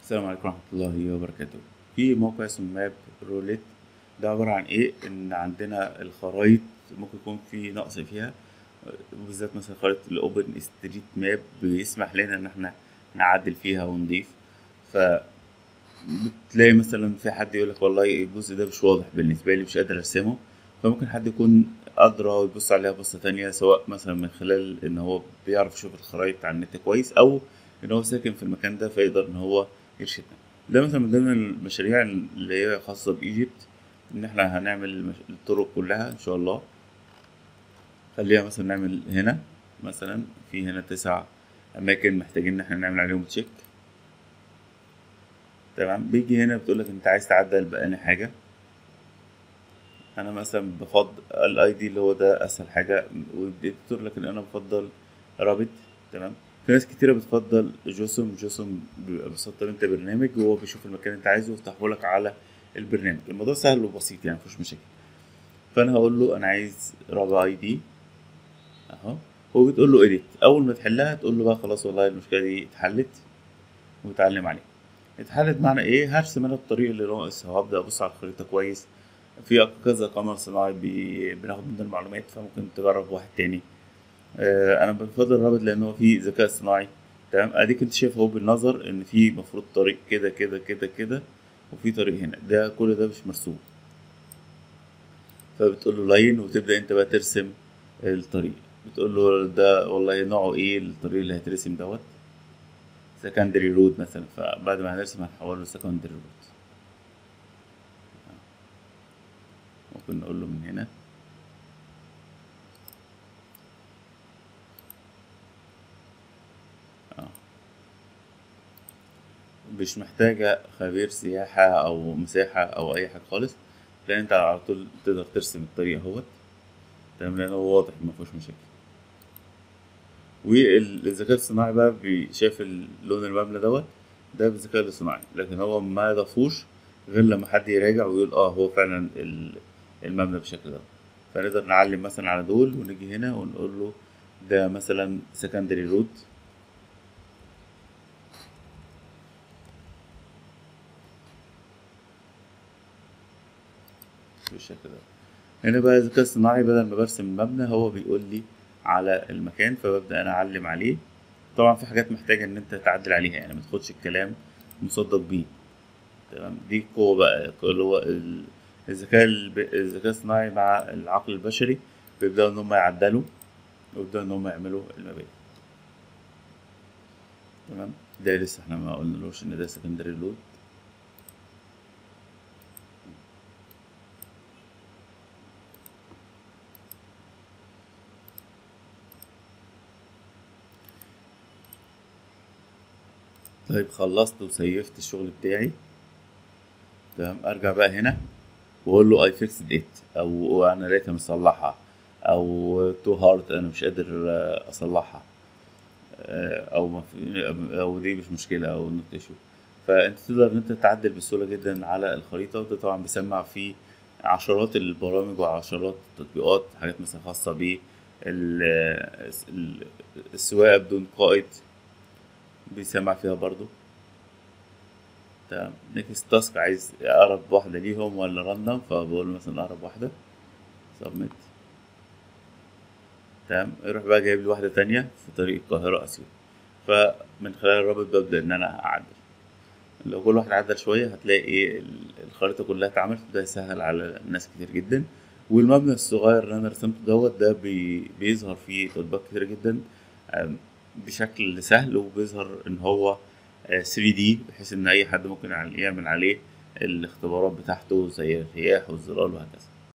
السلام عليكم ورحمة الله وبركاته في موقع اسمه ماب روليت ده عبارة عن ايه ان عندنا الخرايط ممكن يكون في نقص فيها بالذات مثلا خريطة الاوبن ستريت ماب بيسمح لنا ان احنا نعدل فيها ونضيف ف بتلاقي مثلا في حد يقولك والله الجزء ده مش واضح بالنسبة لي مش قادر ارسمه فممكن حد يكون أدرى ويبص عليها بصة تانية سواء مثلا من خلال إن هو بيعرف يشوف الخرايط على النت كويس أو إن هو ساكن في المكان ده فيقدر إن هو يرشدنا ده مثلا من ضمن المشاريع اللي هي خاصة بإيجيبت إن إحنا هنعمل المش- الطرق كلها إن شاء الله خليها مثلا نعمل هنا مثلا في هنا تسع أماكن محتاجين إن إحنا نعمل عليهم تشيك تمام بيجي هنا بتقولك أنت عايز تعدل بأني حاجة انا مثلا بفضل الاي دي اللي هو ده اسهل حاجه وبتقول لك ان انا بفضل رابط تمام في ناس كتيرة بتفضل جوسم جوسم بيبقى بتسطر انت برنامج وهو بيشوف المكان اللي انت عايزه ويفتحه لك على البرنامج الموضوع سهل وبسيط يعني مفيش مشاكل فانا هقول له انا عايز رابع اي دي اهو هو بتقول له اديت اول ما تحلها تقول له بقى خلاص والله المشكله دي اتحلت وتعلم عليها اتحلت معنى ايه هرسم انا الطريق اللي ناقص هبدا ابص على الخريطه كويس في كذا قمر صناعي بي... بناخد منه المعلومات فممكن تجرب واحد تاني آه انا بفضل الرابط لان هو فيه ذكاء اصطناعي تمام اديك انت شايف اهو بالنظر ان في مفروض طريق كده كده كده كده وفي طريق هنا ده كل ده مش مرسوم فبتقول له لاين وتبدا انت بقى ترسم الطريق بتقول له ده والله نوعه ايه الطريق اللي هيترسم دوت سكندري رود مثلا فبعد ما هنرسم هنحوله سكندري رود ممكن نقول له من هنا آه. مش محتاجة خبير سياحة أو مساحة أو أي حاجة خالص لأن أنت على طول تقدر ترسم الطريق اهوت تمام لأن هو واضح مفيهوش مشاكل والذكاء الصناعي بقى بي- شايف اللون المبنى دوت ده بالذكاء الاصطناعي لكن هو ما ضافوش غير لما حد يراجع ويقول اه هو فعلا ال- المبنى بالشكل ده فنقدر نعلم مثلا على دول ونيجي هنا ونقول له ده مثلا سكندري رود بالشكل ده هنا بقى الذكاء الصناعي بدل ما برسم المبنى هو بيقول لي على المكان فببدأ أنا أعلم عليه طبعا في حاجات محتاجة إن أنت تعدل عليها يعني ما تاخدش الكلام مصدق بيه تمام دي قوة بقى اللي هو ال- الذكاء الب- الذكاء الصناعي مع العقل البشري بيبدأوا إن هم يعدلوا ويبدأوا إن هم يعملوا المباني تمام ده لسه احنا ما قلنالوش إن ده سكندري لود طيب خلصت وسيفت الشغل بتاعي تمام ارجع بقى هنا واقول له اي فيكسد ات او انا لقيتها مصلحه او تو هارد انا مش قادر آه، اصلحها آه، او ما في او دي مش مشكله او نوت ايشو فانت تقدر ان انت تعدل بسهوله جدا على الخريطه وده طبعا بيسمع في عشرات البرامج وعشرات التطبيقات حاجات مثلا خاصه ب السواقه بدون قائد بيسمع فيها برضو تمام نيكست تاسك عايز اقرب واحده ليهم ولا راندوم فبقول له مثلا اقرب واحده سبميت تمام يروح بقى جايب لي واحده تانية في طريق القاهره اسيوط فمن خلال الرابط ببدا ان انا اعدل لو كل واحد عدل شويه هتلاقي ايه ال- الخريطه كلها اتعملت ده يسهل على ناس كتير جدا والمبنى الصغير اللي انا رسمته دوت ده بي بيظهر فيه تطبيقات كتير جدا آم، بشكل سهل وبيظهر ان هو 3 دي بحيث ان اي حد ممكن يعمل عليه الاختبارات بتاعته زي الرياح والظلال وهكذا